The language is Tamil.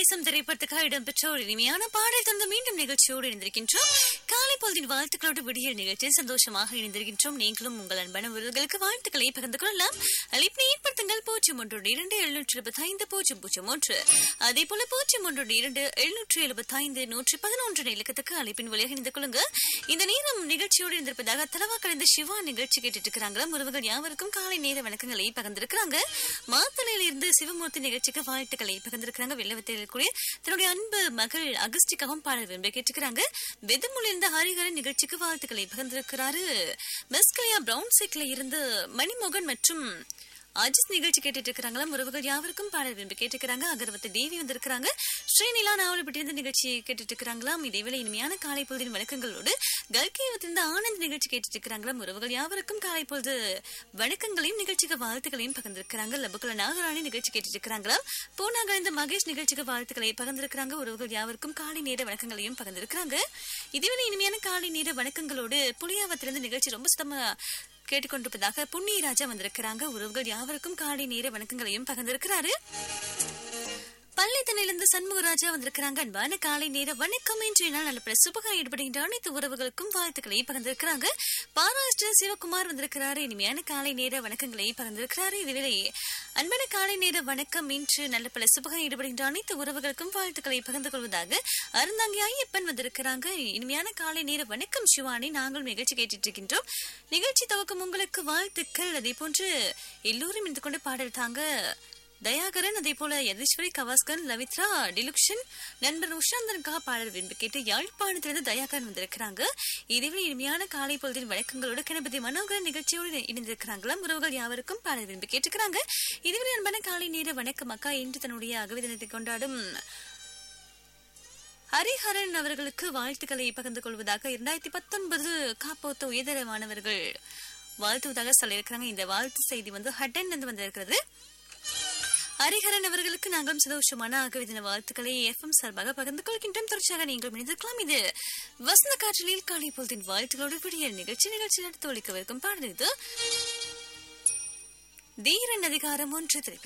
தேசம் திரைப்படத்துக்காக இடம்பெற்ற ஒரு இனிமையான பாடல் தந்து மீண்டும் நிகழ்ச்சியோடு இணைந்திருக்கின்றோம் காலை பொழுதின் வாழ்த்துக்களோடு விடியல் நிகழ்ச்சியில் சந்தோஷமாக இணைந்திருக்கின்றோம் நீங்களும் உங்கள் அன்பான உறவுகளுக்கு வாழ்த்துக்களை பகிர்ந்து கொள்ளலாம் அழைப்பினை ஏற்படுத்துங்கள் பூஜ்ஜியம் ஒன்று இரண்டு எழுநூற்றி எழுபத்தி ஐந்து பூஜ்ஜியம் பூஜ்ஜியம் ஒன்று அதே போல பூஜ்ஜியம் ஒன்று இரண்டு எழுநூற்றி எழுபத்தி ஐந்து நூற்றி பதினொன்று இலக்கத்துக்கு அழைப்பின் வழியாக இணைந்து கொள்ளுங்க இந்த நேரம் நிகழ்ச்சியோடு இருந்திருப்பதாக தலவா கலைந்த சிவா நிகழ்ச்சி கேட்டுட்டு இருக்கிறாங்களா உறவுகள் யாவருக்கும் காலை நேர வணக்கங்களை பகிர்ந்திருக்கிறாங்க மாத்தலையில இருந்து சிவமூர்த்தி நிகழ்ச்சிக்கு வாழ்த்துக்களை பகிர்ந்திருக்கிறாங்க வெள்ளவத்தில் கூடிய தன்னுடைய அன்பு மகள் அகஸ்டிக்காகவும் பாடல் விரும்ப கேட்டுக்கிறாங்க வெதுமுள்ள இருந்த ஹரிஹரன் நிகழ்ச்சிக்கு வாழ்த்துக்களை பகிர்ந்திருக்கிறாரு மெஸ்கலியா பிரவுன் சைக்கிள் இருந்து மணிமோகன் மற்றும் அஜித் நிகழ்ச்சி கேட்டுட்டு இருக்கிறாங்களா உறவுகள் யாவருக்கும் பாடல் விரும்பி கேட்டுக்கிறாங்க அகர்வத்து தேவி வந்திருக்கிறாங்க ஸ்ரீநிலா நாவலப்பட்டி இருந்து நிகழ்ச்சி கேட்டுட்டு இருக்கிறாங்களாம் இதேவேளை இனிமையான காலை பொழுதின் வணக்கங்களோடு கல்கேவத்திலிருந்து ஆனந்த் நிகழ்ச்சி கேட்டுட்டு இருக்கிறாங்களாம் உறவுகள் யாவருக்கும் காலை பொழுது வணக்கங்களையும் நிகழ்ச்சிக்கு வாழ்த்துக்களையும் பகிர்ந்திருக்கிறாங்க லபுக்குல நாகராணி நிகழ்ச்சி கேட்டுட்டு இருக்கிறாங்களாம் பூனாகலந்த மகேஷ் நிகழ்ச்சிக்கு வாழ்த்துக்களை பகிர்ந்திருக்கிறாங்க உறவுகள் யாவருக்கும் காலை நேர வணக்கங்களையும் பகிர்ந்திருக்கிறாங்க இதேவேளை இனிமையான காலை நேர வணக்கங்களோடு புளியாவத்திலிருந்து நிகழ்ச்சி ரொம்ப சுத்தமா கேட்டுக்கொண்டிருப்பதாக புண்ணியராஜா வந்திருக்கிறாங்க உறவுகள் யாவருக்கும் காலை நேர வணக்கங்களையும் பகிர்ந்திருக்கிறாரு பள்ளித்தனையிலிருந்து சண்முகராஜா வந்திருக்கிறாங்க அன்பான காலை நேர வணக்கம் இன்றைய நாள் நல்ல சுபகா ஈடுபடுகின்ற அனைத்து உறவுகளுக்கும் வாழ்த்துக்களை பகிர்ந்திருக்கிறாங்க பாராஷ்டிர சிவகுமார் வந்திருக்கிறாரு இனிமையான காலை நேர வணக்கங்களை பகிர்ந்திருக்கிறாரு இதுவேளை அன்பான காலை நேர வணக்கம் இன்று நல்ல பல சுபகா ஈடுபடுகின்ற அனைத்து உறவுகளுக்கும் வாழ்த்துக்களை பகிர்ந்து கொள்வதாக அருந்தாங்கி ஐயப்பன் வந்திருக்கிறாங்க இனிமையான காலை நேர வணக்கம் சிவானி நாங்கள் நிகழ்ச்சி கேட்டுட்டு இருக்கின்றோம் நிகழ்ச்சி துவக்கம் உங்களுக்கு வாழ்த்துக்கள் அதே போன்று எல்லோரும் இருந்து கொண்டு பாடல் தாங்க தயாகரன் அதே போல யதீஸ்வரி கவாஸ்கர் லவித்ரா டிலுக்ஷன் நண்பர் உஷாந்தனுக்காக பாடல் விரும்பி கேட்டு யாழ்ப்பாணத்திலிருந்து தயாகரன் வந்திருக்கிறாங்க இதுவே இனிமையான காலை பொழுதின் வழக்கங்களோடு கணபதி மனோகரன் நிகழ்ச்சியோடு இணைந்திருக்கிறாங்களாம் உறவுகள் யாவருக்கும் பாடல் விரும்பி கேட்டுக்கிறாங்க இதுவே அன்பான காலை நேர வணக்கம் அக்கா இன்று தன்னுடைய அகவி தினத்தை கொண்டாடும் ஹரிஹரன் அவர்களுக்கு வாழ்த்துக்களை பகிர்ந்து கொள்வதாக இரண்டாயிரத்தி பத்தொன்பது காப்போத்த உயர்தர மாணவர்கள் வாழ்த்துவதாக சொல்லியிருக்கிறாங்க இந்த வாழ்த்து செய்தி வந்து ஹட்டன் இருந்து வந்திருக்கிறது ஹரிஹரன் அவர்களுக்கு நாங்களும் சந்தோஷமான ஆகவிதின வாழ்த்துக்களை எஃப்எம் சார்பாக பகிர்ந்து கொள்கின்றோம் தொடர்ச்சியாக நீங்கள் இணைந்திருக்கலாம் இது வசந்த காற்றலில் காலை பொழுதின் வாழ்த்துக்களோடு விடியல் நிகழ்ச்சி நிகழ்ச்சி நடத்த ஒழிக்கவிருக்கும் பாடல் இது தீரன் அதிகாரம் ஒன்று திரைப்படம்